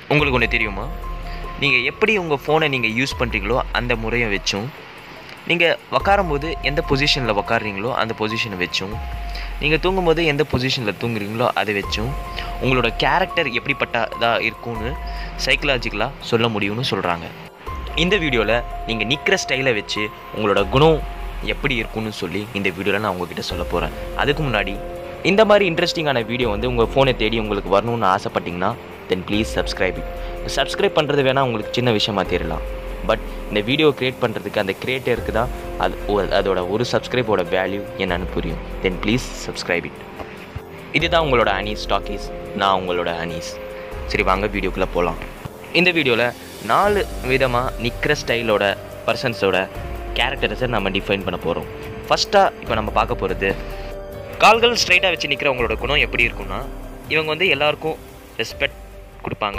உங்களுக்கு ஒன்று தெரியுமா நீங்கள் எப்படி உங்கள் ஃபோனை நீங்கள் யூஸ் பண்ணுறீங்களோ அந்த முறையை வச்சும் நீங்கள் உக்காரும்போது எந்த பொசிஷனில் உக்காடுறீங்களோ அந்த பொசிஷனை வச்சும் நீங்கள் தூங்கும்போது எந்த பொசிஷனில் தூங்குறீங்களோ அதை வச்சும் உங்களோட கேரக்டர் எப்படிப்பட்டதாக இருக்கும்னு சைக்கலாஜிக்கலாக சொல்ல முடியும்னு சொல்கிறாங்க இந்த வீடியோவில் நீங்கள் நிற்கிற ஸ்டைலை வச்சு உங்களோட குணம் எப்படி இருக்கும்னு சொல்லி இந்த வீடியோவில் நான் உங்ககிட்ட சொல்ல போகிறேன் அதுக்கு முன்னாடி இந்த மாதிரி இன்ட்ரெஸ்டிங்கான வீடியோ வந்து உங்கள் ஃபோனை தேடி உங்களுக்கு வரணும்னு ஆசைப்பட்டீங்கன்னா then please subscribe it subscribe பண்ணுறது வேணால் உங்களுக்கு சின்ன விஷயமா தெரியலாம் பட் இந்த வீடியோ க்ரியேட் பண்ணுறதுக்கு அந்த கிரியேட்டருக்கு தான் அது ஒ- அதோட ஒரு சப்ஸ்கிரைபோட வேல்யூ என்னன்னு புரியும் தென் ப்ளீஸ் சப்ஸ்கிரைப் இட் இதுதான் உங்களோட அனீஸ் ஸ்டாக்கீஸ் நான் உங்களோட அனீஸ் சரி வாங்க வீடியோக்குள்ளே போகலாம் இந்த வீடியோவில் நாலு விதமாக நிற்கிற ஸ்டைலோட பர்சன்ஸோட கேரக்டர்ஸை நம்ம டிஃபைன் பண்ண போகிறோம் ஃபஸ்ட்டாக இப்போ நம்ம பார்க்க போகிறது கால்கள் ஸ்ட்ரைட்டாக வச்சு நிற்கிறவங்களோட குணம் எப்படி இருக்கும்னா இவங்க வந்து எல்லாருக்கும் ரெஸ்பெக்ட் கொடுப்பாங்க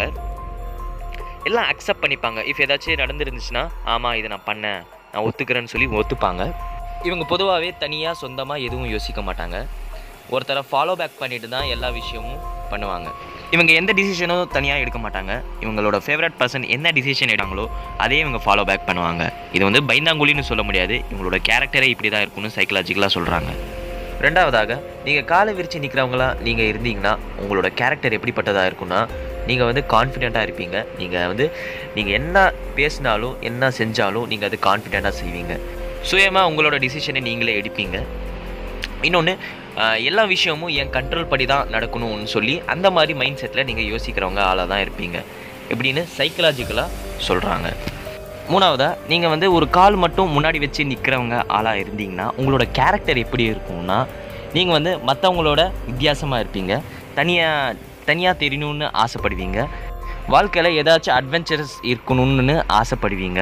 எல்லாம் அக்செப்ட் பண்ணிப்பாங்க இஃப் ஏதாச்சும் நடந்துருந்துச்சுன்னா ஆமாம் இதை நான் பண்ணேன் நான் ஒத்துக்கிறேன்னு சொல்லி ஒத்துப்பாங்க இவங்க பொதுவாகவே தனியாக சொந்தமாக எதுவும் யோசிக்க மாட்டாங்க ஒருத்தரை ஃபாலோ பேக் பண்ணிட்டு தான் எல்லா விஷயமும் பண்ணுவாங்க இவங்க எந்த டிசிஷனும் தனியாக எடுக்க மாட்டாங்க இவங்களோட ஃபேவரட் பர்சன் என்ன டிசிஷன் எடுத்தாங்களோ அதே இவங்க ஃபாலோ பேக் பண்ணுவாங்க இது வந்து பைந்தாங்குழின்னு சொல்ல முடியாது இவங்களோட கேரக்டரே இப்படி தான் இருக்கும்னு சைக்கலாஜிக்கலாக சொல்கிறாங்க ரெண்டாவதாக நீங்கள் காலை விரித்து நிற்கிறவங்களா நீங்கள் இருந்தீங்கன்னா உங்களோட கேரக்டர் எப்படிப்பட்டதாக இருக்கும்னா நீங்கள் வந்து கான்ஃபிடெண்ட்டாக இருப்பீங்க நீங்கள் வந்து நீங்கள் என்ன பேசினாலும் என்ன செஞ்சாலும் நீங்கள் அது கான்ஃபிடெண்ட்டாக செய்வீங்க சுயமாக உங்களோட டிசிஷனை நீங்களே எடுப்பீங்க இன்னொன்று எல்லா விஷயமும் என் கண்ட்ரோல் படி தான் நடக்கணும்னு சொல்லி அந்த மாதிரி மைண்ட் செட்டில் நீங்கள் யோசிக்கிறவங்க ஆளாக தான் இருப்பீங்க எப்படின்னு சைக்கலாஜிக்கலாக சொல்கிறாங்க மூணாவதாக நீங்கள் வந்து ஒரு கால் மட்டும் முன்னாடி வச்சு நிற்கிறவங்க ஆளாக இருந்தீங்கன்னா உங்களோட கேரக்டர் எப்படி இருக்கும்னா நீங்கள் வந்து மற்றவங்களோட வித்தியாசமாக இருப்பீங்க தனியாக தனியாக தெரியணும்னு ஆசைப்படுவீங்க வாழ்க்கையில் ஏதாச்சும் அட்வென்ச்சரஸ் இருக்கணும்னு ஆசைப்படுவீங்க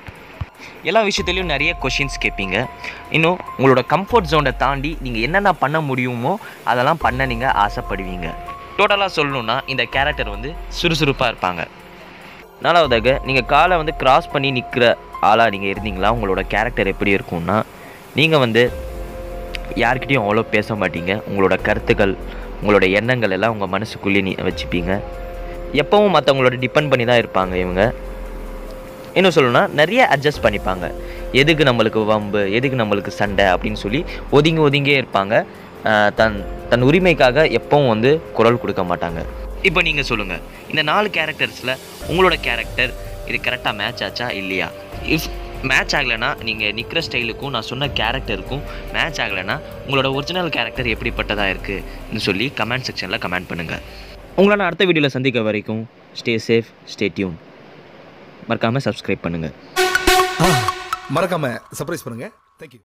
எல்லா விஷயத்துலையும் நிறைய கொஷின்ஸ் கேட்பீங்க இன்னும் உங்களோட கம்ஃபர்ட் ஜோனை தாண்டி நீங்கள் என்னென்ன பண்ண முடியுமோ அதெல்லாம் பண்ண நீங்கள் ஆசைப்படுவீங்க டோட்டலாக சொல்லணுன்னா இந்த கேரக்டர் வந்து சுறுசுறுப்பாக இருப்பாங்க நாலாவதாக நீங்கள் காலை வந்து கிராஸ் பண்ணி நிற்கிற ஆளாக நீங்கள் இருந்தீங்களா உங்களோட கேரக்டர் எப்படி இருக்கும்னா நீங்கள் வந்து யார்கிட்டயும் அவ்வளோ பேச மாட்டீங்க உங்களோட கருத்துக்கள் உங்களோட எண்ணங்கள் எல்லாம் உங்கள் மனசுக்குள்ளேயே நீ வச்சுப்பீங்க எப்பவும் மற்றவங்களோட டிபெண்ட் பண்ணி தான் இருப்பாங்க இவங்க இன்னும் சொல்லணும்னா நிறைய அட்ஜஸ்ட் பண்ணிப்பாங்க எதுக்கு நம்மளுக்கு வம்பு எதுக்கு நம்மளுக்கு சண்டை அப்படின்னு சொல்லி ஒதுங்கி ஒதுங்கியே இருப்பாங்க ஆஹ் தன் தன் உரிமைக்காக எப்பவும் வந்து குரல் கொடுக்க மாட்டாங்க இப்போ நீங்கள் சொல்லுங்கள் இந்த நாலு கேரக்டர்ஸில் உங்களோட கேரக்டர் இது கரெக்டாக மேட்ச் ஆச்சா இல்லையா இஃப் மேட்ச் ஆகலைன்னா நீங்கள் நிற்கிற ஸ்டைலுக்கும் நான் சொன்ன கேரக்டருக்கும் மேட்ச் ஆகலைன்னா உங்களோட ஒரிஜினல் கேரக்டர் எப்படிப்பட்டதாக இருக்குன்னு சொல்லி கமெண்ட் செக்ஷனில் கமெண்ட் பண்ணுங்கள் உங்களை நான் அடுத்த வீடியோவில் சந்திக்க வரைக்கும் ஸ்டே சேஃப் ஸ்டே டியூன் மறக்காமல் சப்ஸ்கிரைப் பண்ணுங்கள் மறக்காம சர்ப்ரைஸ் பண்ணுங்க தேங்க்யூ